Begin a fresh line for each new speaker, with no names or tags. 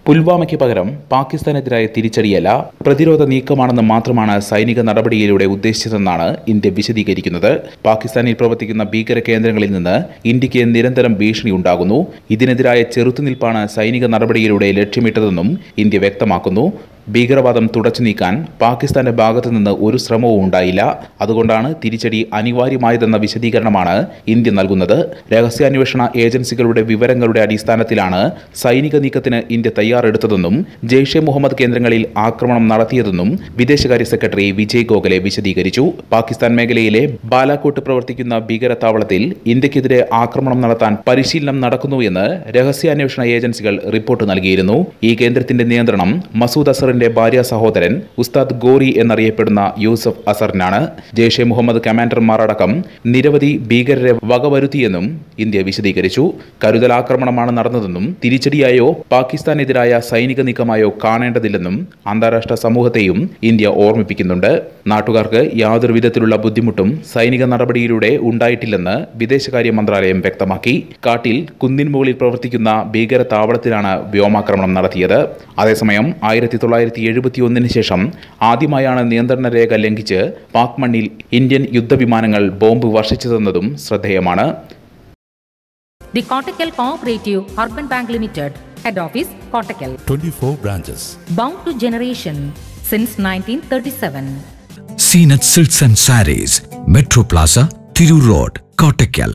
പുൽവാമയ്ക്ക് പകരം പാകിസ്ഥാനെതിരായ തിരിച്ചടിയല്ല പ്രതിരോധ നീക്കമാണെന്ന് മാത്രമാണ് സൈനിക നടപടിയിലൂടെ ഉദ്ദേശിച്ചതെന്നാണ് ഇന്ത്യ വിശദീകരിക്കുന്നത് പാകിസ്ഥാനിൽ പ്രവർത്തിക്കുന്ന ഭീകര കേന്ദ്രങ്ങളിൽ നിന്ന് ഇന്ത്യക്ക് നിരന്തരം ഭീഷണി ഉണ്ടാകുന്നു ഇതിനെതിരായ ചെറുത്തുനിൽപ്പാണ് സൈനിക നടപടിയിലൂടെ ലക്ഷ്യമിട്ടതെന്നും ഇന്ത്യ വ്യക്തമാക്കുന്നു ഭീകരവാദം തുടച്ചു നീക്കാൻ പാകിസ്ഥാന്റെ ഭാഗത്തു നിന്ന് ഒരു ശ്രമവും ഉണ്ടായില്ല അതുകൊണ്ടാണ് തിരിച്ചടി അനിവാര്യമായതെന്ന വിശദീകരണമാണ് ഇന്ത്യ നൽകുന്നത് രഹസ്യാന്വേഷണ ഏജൻസികളുടെ വിവരങ്ങളുടെ അടിസ്ഥാനത്തിലാണ് സൈനിക നീക്കത്തിന് ഇന്ത്യ തയ്യാറെടുത്തതെന്നും ജെയ്ഷെ മുഹമ്മദ് കേന്ദ്രങ്ങളിൽ ആക്രമണം നടത്തിയതെന്നും വിദേശകാര്യ സെക്രട്ടറി വിജയ് ഗോഖലെ വിശദീകരിച്ചു പാകിസ്ഥാൻ മേഖലയിലെ ബാലാക്കോട്ട് പ്രവർത്തിക്കുന്ന ഭീകരത്താവളത്തിൽ ഇന്ത്യക്കെതിരെ ആക്രമണം നടത്താൻ പരിശീലനം നടക്കുന്നുവെന്ന് രഹസ്യാന്വേഷണ ഏജൻസികൾ റിപ്പോർട്ട് നൽകിയിരുന്നു ഈ കേന്ദ്രത്തിന്റെ നിയന്ത്രണം മസൂദ് അസറിന്റെ ഭാര്യ സഹോദരൻ ഉസ്താദ് ഗോറി എന്നറിയപ്പെടുന്ന യൂസഫ് അസറിനാണ് ജെയ്ഷെ മുഹമ്മദ് കമാൻഡർമാരടക്കം നിരവധി ഭീകരരെ വകവരുത്തിയെന്നും ഇന്ത്യ വിശദീകരിച്ചു കരുതൽ ആക്രമണമാണ് നടന്നതെന്നും തിരിച്ചടിയായോ പാകിസ്ഥാനെതിരായ സൈനിക നീക്കമായോ കാണേണ്ടതില്ലെന്നും അന്താരാഷ്ട്ര സമൂഹത്തെയും ഇന്ത്യ ഓർമ്മിപ്പിക്കുന്നുണ്ട് നാട്ടുകാർക്ക് യാതൊരു വിധത്തിലുള്ള ബുദ്ധിമുട്ടും സൈനിക നടപടിയിലൂടെ ഉണ്ടായിട്ടില്ലെന്ന് വിദേശകാര്യ മന്ത്രാലയം വ്യക്തമാക്കി കാട്ടിൽ കുന്നിൻ മുകളിൽ പ്രവർത്തിക്കുന്ന ഭീകര താവളത്തിലാണ് വ്യോമാക്രമണം നടത്തിയത് അതേസമയം ആയിരത്തി തൊള്ളായിരത്തി എഴുപത്തിയൊന്നിന് ശേഷം ആദ്യമായാണ് നിയന്ത്രണ രേഖ ലംഘിച്ച് പാക് മണ്ണിൽ ഇന്ത്യൻ യുദ്ധവിമാനങ്ങൾ ബോംബ് വർഷിച്ചതെന്നതും ശ്രദ്ധേയമാണ്
The Kottakkal Cooperative Urban Bank Limited, Head Office, Kottakkal.
24 branches.
Bound to generation since 1937.
Seen at Silks and Saris, Metro Plaza, Thiru Road, Kottakkal.